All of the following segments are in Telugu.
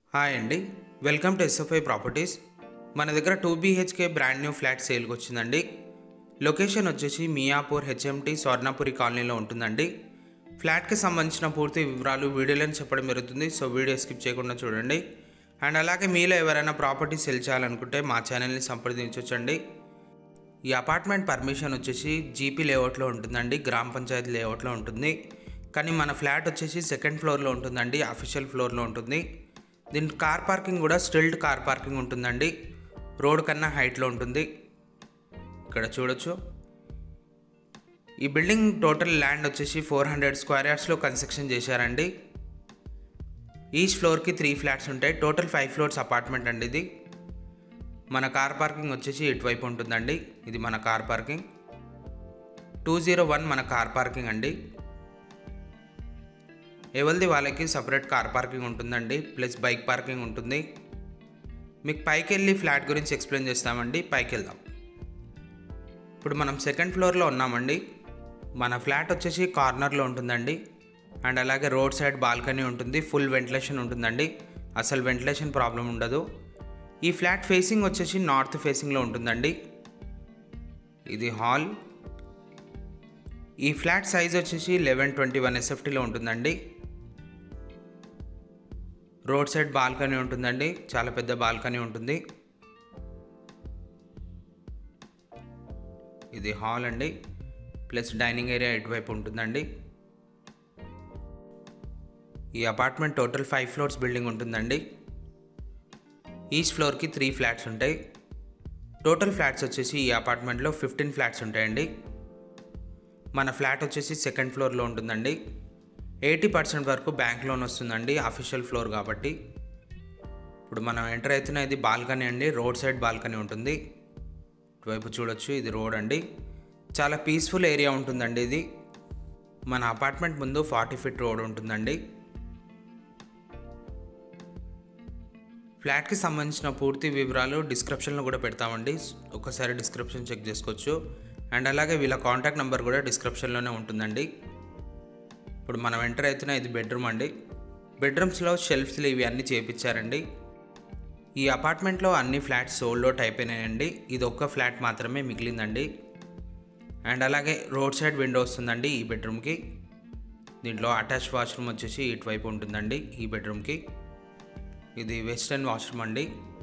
హాయ్ అండి వెల్కమ్ టు ఎస్ఎఫ్ఐ ప్రాపర్టీస్ మన దగ్గర two BHK brand new flat సేల్కి వచ్చిందండి లొకేషన్ వచ్చేసి మియాపూర్ హెచ్ఎంటి స్వర్ణపురి కాలనీలో ఉంటుందండి ఫ్లాట్కి సంబంధించిన పూర్తి వివరాలు వీడియోలో చెప్పడం జరుగుతుంది సో వీడియో స్కిప్ చేయకుండా చూడండి అండ్ అలాగే మీలో ఎవరైనా ప్రాపర్టీ సెల్ చేయాలనుకుంటే మా ఛానల్ని సంప్రదించవచ్చండి ఈ అపార్ట్మెంట్ పర్మిషన్ వచ్చేసి జీపీ లేఅవుట్లో ఉంటుందండి గ్రామ పంచాయతీ లేఅవుట్లో ఉంటుంది కానీ మన ఫ్లాట్ వచ్చేసి సెకండ్ ఫ్లోర్లో ఉంటుందండి అఫీషియల్ ఫ్లోర్లో ఉంటుంది దీని కార్ పార్కింగ్ కూడా స్టిల్డ్ కార్ పార్కింగ్ ఉంటుందండి రోడ్ కన్నా హైట్లో ఉంటుంది ఇక్కడ చూడొచ్చు ఈ బిల్డింగ్ టోటల్ ల్యాండ్ వచ్చేసి ఫోర్ హండ్రెడ్ స్క్వేర్ యార్డ్స్లో కన్స్ట్రక్షన్ చేశారండి ఈచ్ ఫ్లోర్కి త్రీ ఫ్లాట్స్ ఉంటాయి టోటల్ ఫైవ్ ఫ్లోర్స్ అపార్ట్మెంట్ అండి ఇది మన కార్ పార్కింగ్ వచ్చేసి ఇటువైపు ఉంటుందండి ఇది మన car parking two zero one మన కార్ పార్కింగ్ అండి ఎవరిది వాళ్ళకి సపరేట్ కార్ పార్కింగ్ ఉంటుందండి ప్లస్ బైక్ పార్కింగ్ ఉంటుంది మీకు పైకి వెళ్ళి ఫ్లాట్ గురించి ఎక్స్ప్లెయిన్ చేస్తామండి పైకి వెళ్దాం ఇప్పుడు మనం సెకండ్ ఫ్లోర్లో ఉన్నామండి మన ఫ్లాట్ వచ్చేసి కార్నర్లో ఉంటుందండి అండ్ అలాగే రోడ్ సైడ్ బాల్కనీ ఉంటుంది ఫుల్ వెంటిలేషన్ ఉంటుందండి అసలు వెంటిలేషన్ ప్రాబ్లం ఉండదు ఈ ఫ్లాట్ ఫేసింగ్ వచ్చేసి నార్త్ ఫేసింగ్లో ఉంటుందండి ఇది హాల్ ఈ ఫ్లాట్ సైజ్ వచ్చేసి లెవెన్ ట్వంటీ వన్ ఎస్ఎఫ్టీలో ఉంటుందండి రోడ్ సైడ్ బాల్కనీ ఉంటుందండి చాలా పెద్ద బాల్కనీ ఉంటుంది ఇది హాల్ అండి ప్లస్ డైనింగ్ ఏరియా ఇటువైపు ఉంటుందండి ఈ apartment total five floors building ఉంటుందండి ఈచ్ ఫ్లోర్కి త్రీ ఫ్లాట్స్ ఉంటాయి టోటల్ ఫ్లాట్స్ వచ్చేసి ఈ అపార్ట్మెంట్లో ఫిఫ్టీన్ ఫ్లాట్స్ ఉంటాయండి మన ఫ్లాట్ వచ్చేసి సెకండ్ ఫ్లోర్లో ఉంటుందండి ఎయిటీ పర్సెంట్ వరకు బ్యాంక్ లోన్ వస్తుందండి అఫీషియల్ ఫ్లోర్ కాబట్టి ఇప్పుడు మనం ఎంటర్ అవుతున్న ఇది బాల్కనీ అండి రోడ్ సైడ్ బాల్కనీ ఉంటుంది ఇటువైపు చూడొచ్చు ఇది రోడ్ అండి చాలా పీస్ఫుల్ ఏరియా ఉంటుందండి ఇది మన అపార్ట్మెంట్ ముందు ఫార్టీ ఫీట్ రోడ్ ఉంటుందండి ఫ్లాట్కి సంబంధించిన పూర్తి వివరాలు డిస్క్రిప్షన్లో కూడా పెడతామండి ఒకసారి డిస్క్రిప్షన్ చెక్ చేసుకోవచ్చు అండ్ అలాగే వీళ్ళ కాంటాక్ట్ నెంబర్ కూడా డిస్క్రిప్షన్లోనే ఉంటుందండి ఇప్పుడు మనం ఎంటర్ అవుతున్న ఇది బెడ్రూమ్ అండి బెడ్రూమ్స్లో షెల్ఫ్స్లు ఇవి అన్నీ చేపించారండి ఈ అపార్ట్మెంట్లో అన్ని ఫ్లాట్స్ సోల్డ్ అవుట్ అయిపోయినాయండి ఇది ఒక్క ఫ్లాట్ మాత్రమే మిగిలిందండి అండ్ అలాగే రోడ్ సైడ్ విండో వస్తుందండి ఈ బెడ్రూమ్కి దీంట్లో అటాచ్ వాష్రూమ్ వచ్చేసి ఇటువైపు ఉంటుందండి ఈ బెడ్రూమ్కి ఇది వెస్టర్న్ వాష్రూమ్ అండి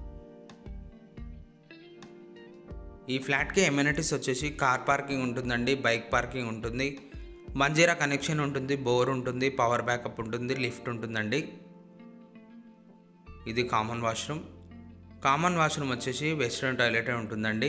ఈ ఫ్లాట్కి ఎమ్యూనిటీస్ వచ్చేసి కార్ పార్కింగ్ ఉంటుందండి బైక్ పార్కింగ్ ఉంటుంది మంజీరా కనెక్షన్ ఉంటుంది బోర్ ఉంటుంది పవర్ బ్యాకప్ ఉంటుంది లిఫ్ట్ ఉంటుందండి ఇది కామన్ వాష్రూమ్ కామన్ వాష్రూమ్ వచ్చేసి వెస్ట్రన్ టాయిలెట్ ఉంటుందండి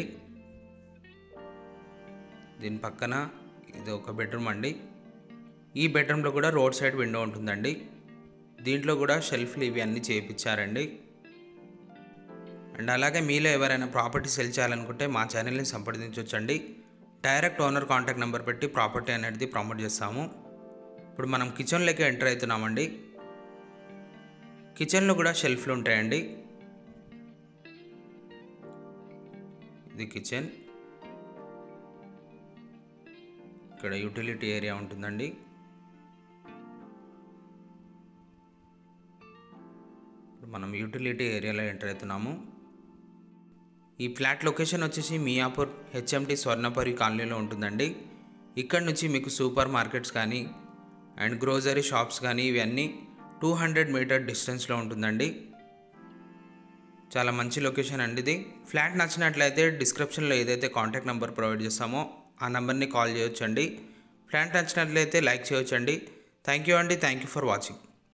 దీని పక్కన ఇది ఒక బెడ్రూమ్ అండి ఈ బెడ్రూమ్లో కూడా రోడ్ సైడ్ విండో ఉంటుందండి దీంట్లో కూడా షెల్ఫ్లు ఇవి అన్నీ చేయించారండి అండ్ అలాగే మీలో ఎవరైనా ప్రాపర్టీ సెల్ చేయాలనుకుంటే మా ఛానల్ని సంప్రదించవచ్చండి డైరెక్ట్ ఓనర్ కాంటాక్ట్ నెంబర్ పెట్టి ప్రాపర్టీ అనేది ప్రమోట్ చేస్తాము ఇప్పుడు మనం కిచెన్లోకి ఎంటర్ అవుతున్నామండి కిచెన్లో కూడా షెల్ఫ్లు ఉంటాయండి ఇది కిచెన్ ఇక్కడ యూటిలిటీ ఏరియా ఉంటుందండి ఇప్పుడు మనం యూటిలిటీ ఏరియాలో ఎంటర్ అవుతున్నాము ఈ ఫ్లాట్ లొకేషన్ వచ్చేసి మియాపూర్ హెచ్ఎంటి స్వర్ణపరి కాలనీలో ఉంటుందండి ఇక్కడ నుంచి మీకు సూపర్ మార్కెట్స్ కానీ అండ్ గ్రోజరీ షాప్స్ కానీ ఇవన్నీ టూ హండ్రెడ్ మీటర్ డిస్టెన్స్లో ఉంటుందండి చాలా మంచి లొకేషన్ అండి ఇది ఫ్లాట్ నచ్చినట్లయితే డిస్క్రిప్షన్లో ఏదైతే కాంటాక్ట్ నెంబర్ ప్రొవైడ్ చేస్తామో ఆ నెంబర్ని కాల్ చేయొచ్చండి ఫ్లాట్ నచ్చినట్లయితే లైక్ చేయొచ్చండి థ్యాంక్ యూ అండి థ్యాంక్ యూ ఫర్ వాచింగ్